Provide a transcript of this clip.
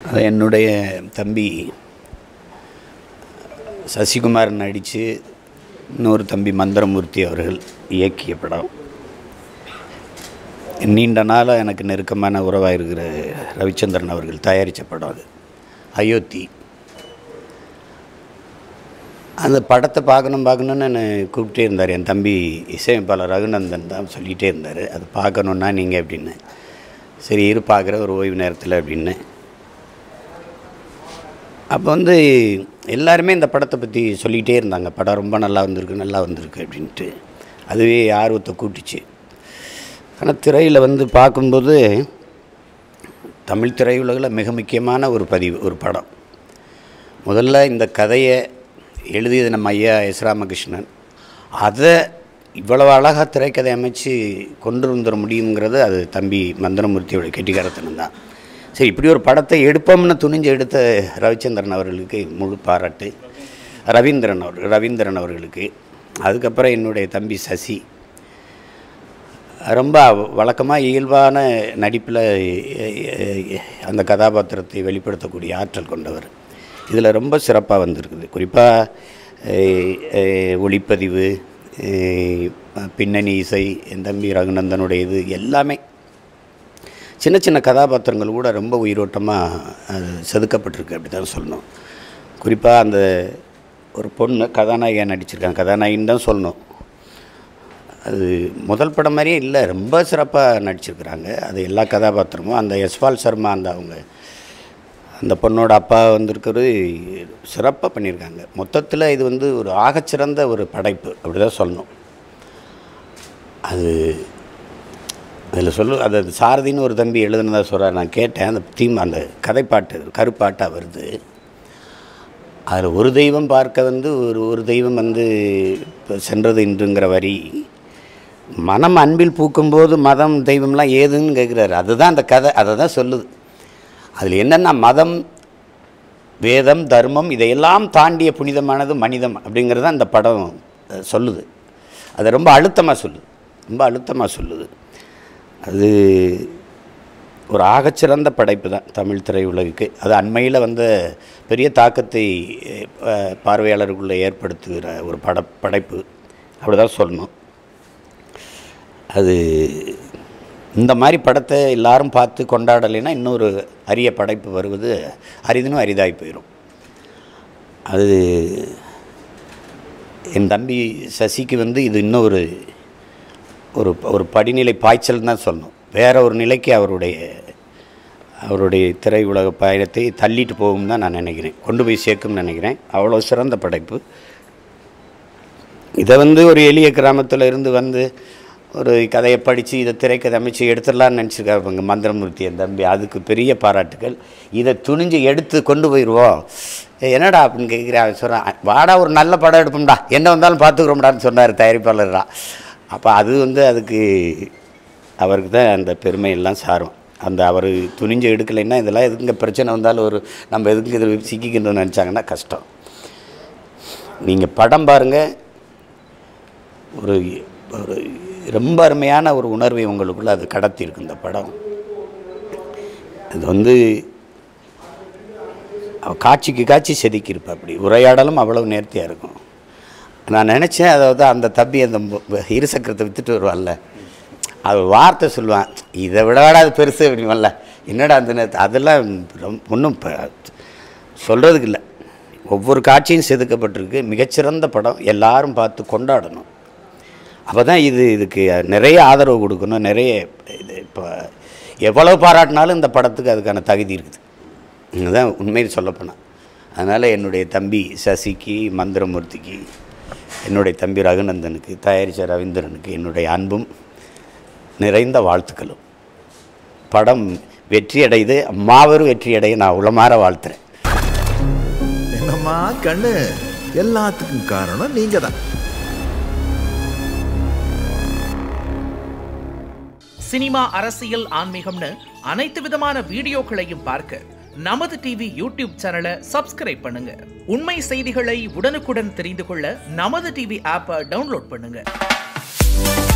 அது என்னுடைய தம்பி சசிகுமார் நடித்து இன்னொரு தம்பி மந்திரமூர்த்தி அவர்கள் இயக்கிய படம் நீண்ட நாளாக எனக்கு நெருக்கமான உறவாக இருக்கிற ரவிச்சந்திரன் அவர்கள் தயாரித்த படம் அது அயோத்தி அந்த படத்தை பார்க்கணும் பார்க்கணுன்னு என்னை கூப்பிட்டே இருந்தார் என் தம்பி இசையமைப்பாளர் ரகுநந்தன் தான் சொல்லிகிட்டே இருந்தார் அது பார்க்கணுன்னா நீங்கள் அப்படின்னு சரி இரு பார்க்குற ஒரு ஓய்வு நேரத்தில் அப்படின்னு அப்போ வந்து எல்லாருமே இந்த படத்தை பற்றி சொல்லிகிட்டே இருந்தாங்க படம் ரொம்ப நல்லா வந்திருக்கு நல்லா வந்திருக்கு அப்படின்ட்டு அதுவே ஆர்வத்தை கூட்டுச்சு ஆனால் திரையில் வந்து பார்க்கும்போது தமிழ் திரையுலகில் மிக முக்கியமான ஒரு பதிவு ஒரு படம் முதல்ல இந்த கதையை எழுதியது நம்ம ஐயா எஸ் ராமகிருஷ்ணன் அதை இவ்வளவு அழகாக திரைக்கதை அமைச்சு கொண்டு வந்துட முடியுங்கிறது அது தம்பி மந்திரமூர்த்தியோட கெட்டிக்காரத்தனம் தான் சரி இப்படி ஒரு படத்தை எடுப்போம்னு துணிஞ்சு எடுத்த ரவிச்சந்திரன் அவர்களுக்கு முழு பாராட்டு ரவீந்திரன் அவர் ரவீந்திரன் அவர்களுக்கு அதுக்கப்புறம் என்னுடைய தம்பி சசி ரொம்ப வழக்கமாக இயல்பான நடிப்பில் அந்த கதாபாத்திரத்தை வெளிப்படுத்தக்கூடிய ஆற்றல் கொண்டவர் இதில் ரொம்ப சிறப்பாக வந்திருக்குது குறிப்பாக ஒளிப்பதிவு பின்னணி இசை என் தம்பி ரகுநந்தனுடைய இது எல்லாமே சின்ன சின்ன கதாபாத்திரங்கள் கூட ரொம்ப உயிரோட்டமாக செதுக்கப்பட்டிருக்கு அப்படி தான் சொல்லணும் குறிப்பாக அந்த ஒரு பொண்ணு கதாநாயகியாக நடிச்சிருக்காங்க கதாநாயகின்னு தான் சொல்லணும் அது முதல் படம் மாதிரியே இல்லை ரொம்ப சிறப்பாக நடிச்சிருக்கிறாங்க அது எல்லா கதாபாத்திரமும் அந்த யஸ்பால் சர்மா அந்த அவங்க அந்த பொண்ணோட அப்பா வந்திருக்கிறது சிறப்பாக பண்ணியிருக்காங்க மொத்தத்தில் இது வந்து ஒரு ஆகச்சிறந்த ஒரு படைப்பு அப்படி தான் சொல்லணும் அது அதில் சொல்லு அது சாரதின்னு ஒரு தம்பி எழுதுனதா சொல்கிறார் நான் கேட்டேன் அந்த தீம் அந்த கதைப்பாட்டு கருப்பாட்டாக வருது அதில் ஒரு தெய்வம் பார்க்க வந்து ஒரு ஒரு தெய்வம் வந்து இப்போ சென்றது இன்றுங்கிற வரி மனம் அன்பில் பூக்கும்போது மதம் தெய்வம்லாம் ஏதுன்னு கேட்குறாரு அதுதான் அந்த கதை அதை தான் சொல்லுது அதில் என்னென்னா மதம் வேதம் தர்மம் இதையெல்லாம் தாண்டிய புனிதமானது மனிதம் அப்படிங்கிறத அந்த படம் சொல்லுது அதை ரொம்ப அழுத்தமாக சொல்லுது ரொம்ப அழுத்தமாக சொல்லுது அது ஒரு ஆகச்சிறந்த படைப்பு தான் தமிழ் திரையுலகுக்கு அது அண்மையில் வந்த பெரிய தாக்கத்தை பார்வையாளருக்குள்ளே ஏற்படுத்துகிற ஒரு பட படைப்பு அப்படி தான் சொல்லணும் அது இந்த மாதிரி படத்தை எல்லாரும் பார்த்து கொண்டாடலைன்னா இன்னொரு அரிய படைப்பு வருவது அரிதினும் அரிதாகி போயிடும் அது என் தம்பி சசிக்கு வந்து இது இன்னொரு ஒரு ஒரு படிநிலை பாய்ச்சல் தான் சொல்லணும் வேறு ஒரு நிலைக்கு அவருடைய அவருடைய திரை உலக பயணத்தை தள்ளிட்டு போகும் தான் நான் நினைக்கிறேன் கொண்டு போய் சேர்க்கும்னு நினைக்கிறேன் அவ்வளோ சிறந்த படைப்பு இதை வந்து ஒரு எளிய கிராமத்தில் இருந்து வந்து ஒரு கதையை படித்து இதை திரைக்கதை அமைச்சு எடுத்துடலான்னு நினச்சிருக்காங்க மந்திரமூர்த்தி என் தம்பி அதுக்கு பெரிய பாராட்டுகள் இதை துணிஞ்சு எடுத்து கொண்டு போயிடுவோம் என்னடா அப்படின்னு கேட்குறேன் சொல்கிறான் வாடா ஒரு நல்ல படம் எடுப்போம்டா என்ன வந்தாலும் பார்த்துக்குறோம்டான்னு சொன்னார் தயாரிப்பாளர்டா அப்போ அது வந்து அதுக்கு அவருக்கு தான் அந்த பெருமை எல்லாம் சாரும் அந்த அவர் துணிஞ்சு எடுக்கலைன்னா இதெல்லாம் எதுங்க பிரச்சனை வந்தாலும் ஒரு நம்ம எதுக்கு இதில் சிக்கிக்கணும்னு நினச்சாங்கன்னா கஷ்டம் நீங்கள் படம் பாருங்கள் ஒரு ஒரு ரொம்ப அருமையான ஒரு உணர்வை உங்களுக்குள்ளே அது கடத்தியிருக்கு இந்த படம் அது வந்து காட்சிக்கு காட்சி செதுக்கியிருப்பா அப்படி உரையாடலும் அவ்வளவு நேர்த்தியாக இருக்கும் நான் நினச்சேன் அதாவது அந்த தம்பி அந்த இருசக்கரத்தை விற்றுட்டு வருவான்ல அது வார்த்தை சொல்லுவான் இதை விடவாடா அது பெருசு அப்படின்வல்ல என்னடா அந்த நேரத்து அதெல்லாம் ஒன்றும் சொல்கிறதுக்கு இல்லை ஒவ்வொரு காட்சியும் செதுக்கப்பட்டிருக்கு மிகச்சிறந்த படம் எல்லாரும் பார்த்து கொண்டாடணும் அப்போ தான் இது இதுக்கு நிறைய ஆதரவு கொடுக்கணும் நிறைய இது இப்போ எவ்வளோ பாராட்டினாலும் இந்த படத்துக்கு அதுக்கான தகுதி இருக்குது இதுதான் உண்மையில் சொல்லப்போனால் அதனால் என்னுடைய தம்பி சசிக்கு மந்திரமூர்த்திக்கு என்னுடைய தம்பி ரகுநந்தனுக்கு தயாரித்த ரவீந்திரனுக்கு என்னுடைய அன்பும் நிறைந்த வாழ்த்துக்களும் படம் வெற்றி அடையுது மாபெரும் வெற்றி அடைய நான் உளமாற வாழ்த்துறேன் என்னம்மா கண்ணு எல்லாத்துக்கும் காரணம் நீங்க தான் சினிமா அரசியல் ஆன்மீகம்னு அனைத்து விதமான வீடியோக்களையும் பார்க்க நமது டிவி யூடியூப் சேனலை சப்ஸ்கிரைப் பண்ணுங்க உண்மை செய்திகளை உடனுக்குடன் தெரிந்து கொள்ள நமது டிவி ஆப்பை டவுன்லோட் பண்ணுங்க